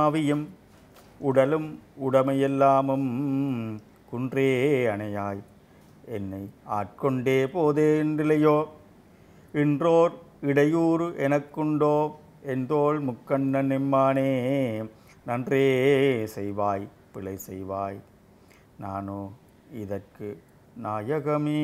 ஆவியும் உடலும் உடமையெல்லாமும் குன்றே அணையாய் என்னை ஆட்கொண்டே போதேன்றிலையோ இன்றோர் இடையூறு எனக்குண்டோ எந்தோள் முக்கண்ணன் எம்மானே நன்றே செய்வாய் பிழை செய்வாய் நானோ இதற்கு நாயகமே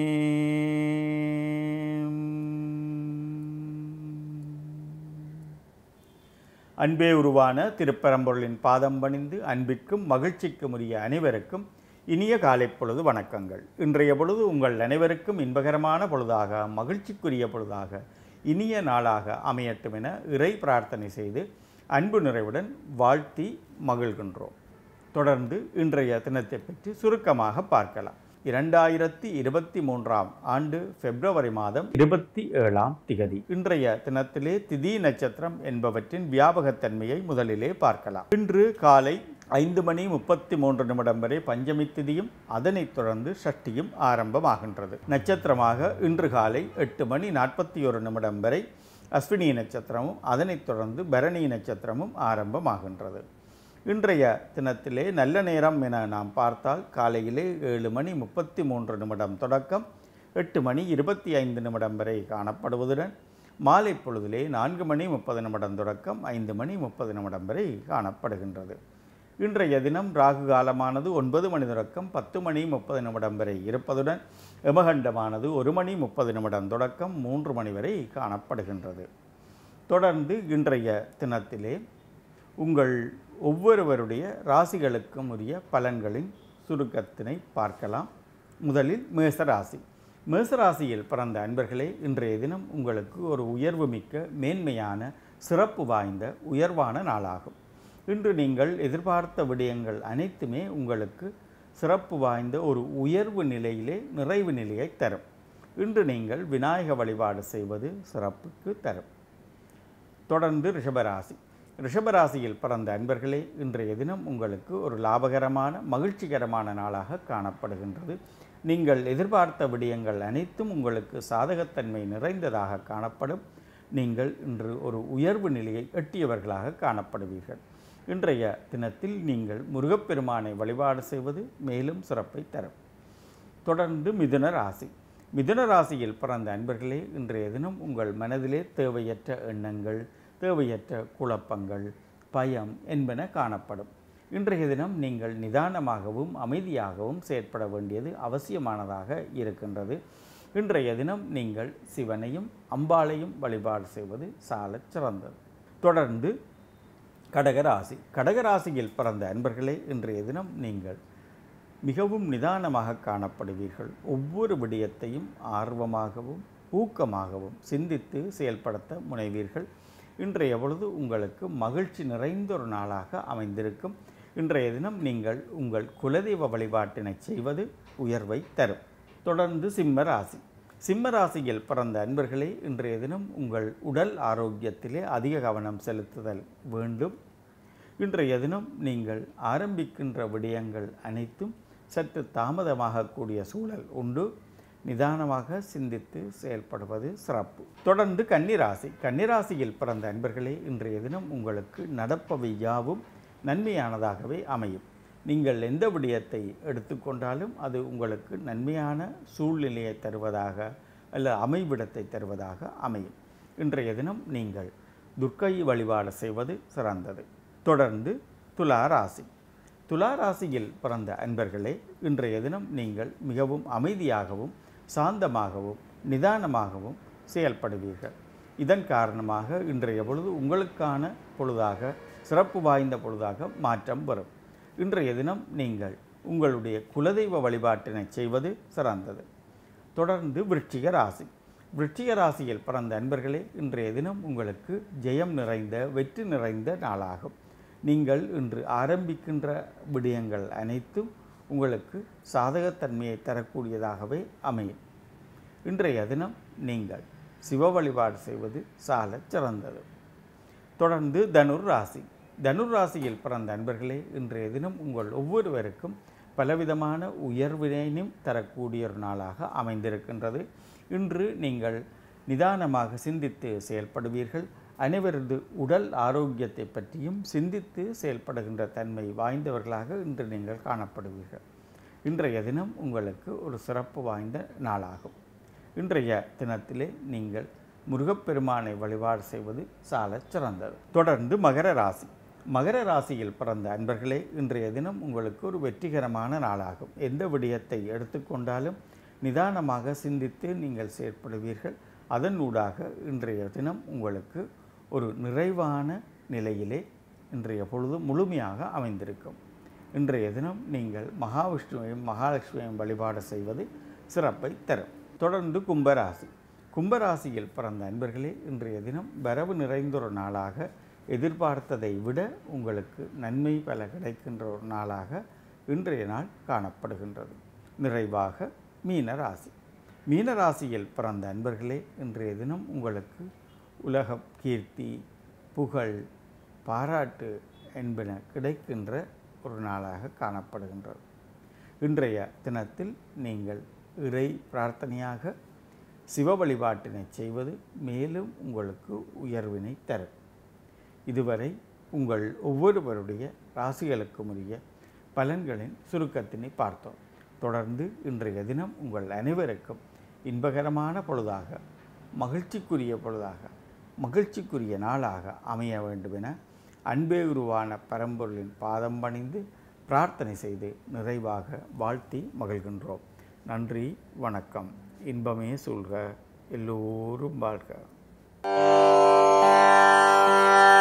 அன்பே உருவான திருப்பரம்பொருளின் பாதம் பணிந்து அன்பிற்கும் மகிழ்ச்சிக்கும் உரிய அனைவருக்கும் இனிய காலை பொழுது வணக்கங்கள் இன்றைய பொழுது உங்கள் அனைவருக்கும் இன்பகரமான பொழுதாக மகிழ்ச்சிக்குரிய பொழுதாக இனிய நாளாக அமையட்டும் என இறை பிரார்த்தனை செய்து அன்பு நிறைவுடன் வாழ்த்தி மகிழ்கின்றோம் தொடர்ந்து இன்றைய தினத்தை பற்றி சுருக்கமாக பார்க்கலாம் இரண்டாயிரத்தி இருபத்தி மூன்றாம் ஆண்டு பிப்ரவரி மாதம் இருபத்தி ஏழாம் திகதி இன்றைய தினத்திலே திதி நட்சத்திரம் என்பவற்றின் வியாபகத்தன்மையை முதலிலே பார்க்கலாம் இன்று காலை ஐந்து மணி முப்பத்தி மூன்று நிமிடம் வரை பஞ்சமி திதியும் அதனைத் தொடர்ந்து ஷஷ்டியும் ஆரம்பமாகின்றது நட்சத்திரமாக இன்று காலை எட்டு மணி நாற்பத்தி ஒரு நிமிடம் வரை அஸ்வினி நட்சத்திரமும் அதனைத் தொடர்ந்து பரணி நட்சத்திரமும் ஆரம்பமாகின்றது இன்றைய தினத்திலே நல்ல நேரம் என நாம் பார்த்தால் காலையிலே ஏழு மணி முப்பத்தி மூன்று நிமிடம் தொடக்கம் எட்டு மணி இருபத்தி ஐந்து நிமிடம் வரை காணப்படுவதுடன் மாலை பொழுதிலே நான்கு மணி முப்பது நிமிடம் தொடக்கம் ஐந்து மணி முப்பது நிமிடம் வரை காணப்படுகின்றது இன்றைய தினம் ராகு காலமானது ஒன்பது மணி தொடக்கம் பத்து மணி முப்பது நிமிடம் வரை இருப்பதுடன் எமகண்டமானது ஒரு மணி முப்பது நிமிடம் தொடக்கம் மூன்று மணி வரை காணப்படுகின்றது தொடர்ந்து இன்றைய தினத்திலே உங்கள் ஒவ்வொருவருடைய ராசிகளுக்கும் உரிய பலன்களின் சுருக்கத்தினை பார்க்கலாம் முதலில் மேசராசி மேசராசியில் பிறந்த அன்பர்களே இன்றைய தினம் உங்களுக்கு ஒரு உயர்வு மிக்க மேன்மையான சிறப்பு வாய்ந்த உயர்வான நாளாகும் இன்று நீங்கள் எதிர்பார்த்த விடயங்கள் அனைத்துமே உங்களுக்கு சிறப்பு வாய்ந்த ஒரு உயர்வு நிலையிலே நிறைவு நிலையை தரும் இன்று நீங்கள் விநாயக வழிபாடு செய்வது சிறப்புக்கு தரும் தொடர்ந்து ரிஷபராசி ரிஷபராசியில் பிறந்த அன்பர்களே இன்றைய தினம் உங்களுக்கு ஒரு லாபகரமான மகிழ்ச்சிகரமான நாளாக காணப்படுகின்றது நீங்கள் எதிர்பார்த்த விடயங்கள் அனைத்தும் உங்களுக்கு சாதகத்தன்மை நிறைந்ததாக காணப்படும் நீங்கள் இன்று ஒரு உயர்வு நிலையை எட்டியவர்களாக காணப்படுவீர்கள் இன்றைய தினத்தில் நீங்கள் முருகப்பெருமானை வழிபாடு செய்வது மேலும் சிறப்பை தரும் தொடர்ந்து மிதுன ராசி மிதுன ராசியில் பிறந்த அன்பர்களே இன்றைய தினம் உங்கள் மனதிலே தேவையற்ற எண்ணங்கள் தேவையற்ற குழப்பங்கள் பயம் என்பன காணப்படும் இன்றைய தினம் நீங்கள் நிதானமாகவும் அமைதியாகவும் செயற்பட வேண்டியது அவசியமானதாக இருக்கின்றது இன்றைய தினம் நீங்கள் சிவனையும் அம்பாளையும் வழிபாடு செய்வது சாலச் சிறந்தது தொடர்ந்து கடகராசி கடகராசியில் பிறந்த அன்பர்களே இன்றைய தினம் நீங்கள் மிகவும் நிதானமாக காணப்படுவீர்கள் ஒவ்வொரு விடயத்தையும் ஆர்வமாகவும் ஊக்கமாகவும் சிந்தித்து செயல்படுத்த முனைவீர்கள் இன்றைய பொழுது உங்களுக்கு மகிழ்ச்சி நிறைந்த ஒரு நாளாக அமைந்திருக்கும் இன்றைய தினம் நீங்கள் உங்கள் குலதெய்வ வழிபாட்டினை செய்வது உயர்வை தரும் தொடர்ந்து சிம்ம ராசி சிம்ம ராசியில் பிறந்த அன்பர்களே இன்றைய தினம் உங்கள் உடல் ஆரோக்கியத்திலே அதிக கவனம் செலுத்துதல் வேண்டும் இன்றைய தினம் நீங்கள் ஆரம்பிக்கின்ற விடயங்கள் அனைத்தும் சற்று தாமதமாகக்கூடிய சூழல் உண்டு நிதானமாக சிந்தித்து செயல்படுவது சிறப்பு தொடர்ந்து கன்னிராசி கன்னிராசியில் பிறந்த அன்பர்களே இன்றைய தினம் உங்களுக்கு நடப்பவை யாவும் நன்மையானதாகவே அமையும் நீங்கள் எந்த விடயத்தை எடுத்துக்கொண்டாலும் அது உங்களுக்கு நன்மையான சூழ்நிலையை தருவதாக அல்ல அமைவிடத்தை தருவதாக அமையும் இன்றைய தினம் நீங்கள் துர்க்கை வழிபாடு செய்வது சிறந்தது தொடர்ந்து துலா ராசி துலா ராசியில் பிறந்த அன்பர்களே இன்றைய தினம் நீங்கள் மிகவும் அமைதியாகவும் சாந்தமாகவும் நிதானமாகவும் செயல்படுவீர்கள் இதன் காரணமாக இன்றைய பொழுது உங்களுக்கான பொழுதாக சிறப்பு வாய்ந்த பொழுதாக மாற்றம் வரும் இன்றைய தினம் நீங்கள் உங்களுடைய குலதெய்வ வழிபாட்டினை செய்வது சிறந்தது தொடர்ந்து விருட்சிக ராசி விருட்சிக ராசியில் பிறந்த அன்பர்களே இன்றைய தினம் உங்களுக்கு ஜெயம் நிறைந்த வெற்றி நிறைந்த நாளாகும் நீங்கள் இன்று ஆரம்பிக்கின்ற விடயங்கள் அனைத்தும் உங்களுக்கு சாதகத்தன்மையை தரக்கூடியதாகவே அமையும் இன்றைய தினம் நீங்கள் சிவ வழிபாடு செய்வது சாலச் சிறந்தது தொடர்ந்து தனுர் ராசி தனுர் ராசியில் பிறந்த அன்பர்களே இன்றைய தினம் உங்கள் ஒவ்வொருவருக்கும் பலவிதமான உயர்வினையும் தரக்கூடிய ஒரு நாளாக அமைந்திருக்கின்றது இன்று நீங்கள் நிதானமாக சிந்தித்து செயல்படுவீர்கள் அனைவரது உடல் ஆரோக்கியத்தை பற்றியும் சிந்தித்து செயல்படுகின்ற தன்மை வாய்ந்தவர்களாக இன்று நீங்கள் காணப்படுவீர்கள் இன்றைய தினம் உங்களுக்கு ஒரு சிறப்பு வாய்ந்த நாளாகும் இன்றைய தினத்திலே நீங்கள் முருகப்பெருமானை வழிபாடு செய்வது சாலச் சிறந்தது தொடர்ந்து மகர ராசி மகர ராசியில் பிறந்த அன்பர்களே இன்றைய தினம் உங்களுக்கு ஒரு வெற்றிகரமான நாளாகும் எந்த விடயத்தை எடுத்துக்கொண்டாலும் நிதானமாக சிந்தித்து நீங்கள் செயற்படுவீர்கள் அதன் ஊடாக இன்றைய தினம் உங்களுக்கு ஒரு நிறைவான நிலையிலே இன்றைய பொழுது முழுமையாக அமைந்திருக்கும் இன்றைய தினம் நீங்கள் மகாவிஷ்ணுவையும் மகாலட்சுமியையும் வழிபாடு செய்வது சிறப்பை தரும் தொடர்ந்து கும்பராசி கும்பராசியில் பிறந்த அன்பர்களே இன்றைய தினம் வரவு நிறைந்த ஒரு நாளாக எதிர்பார்த்ததை விட உங்களுக்கு நன்மை பல கிடைக்கின்ற ஒரு நாளாக இன்றைய நாள் காணப்படுகின்றது நிறைவாக மீன ராசி மீன ராசியில் பிறந்த அன்பர்களே இன்றைய தினம் உங்களுக்கு உலக கீர்த்தி புகழ் பாராட்டு என்பன கிடைக்கின்ற ஒரு நாளாக காணப்படுகின்றது இன்றைய தினத்தில் நீங்கள் இறை பிரார்த்தனையாக சிவ வழிபாட்டினை செய்வது மேலும் உங்களுக்கு உயர்வினை தரும் இதுவரை உங்கள் ஒவ்வொருவருடைய ராசிகளுக்கும் உரிய பலன்களின் சுருக்கத்தினை பார்த்தோம் தொடர்ந்து இன்றைய தினம் உங்கள் அனைவருக்கும் இன்பகரமான பொழுதாக மகிழ்ச்சிக்குரிய பொழுதாக மகிழ்ச்சிக்குரிய நாளாக அமைய வேண்டுமென அன்பே உருவான பரம்பொருளின் பாதம் பணிந்து பிரார்த்தனை செய்து நிறைவாக வாழ்த்தி மகிழ்கின்றோம் நன்றி வணக்கம் இன்பமே சொல்க எல்லோரும் வாழ்க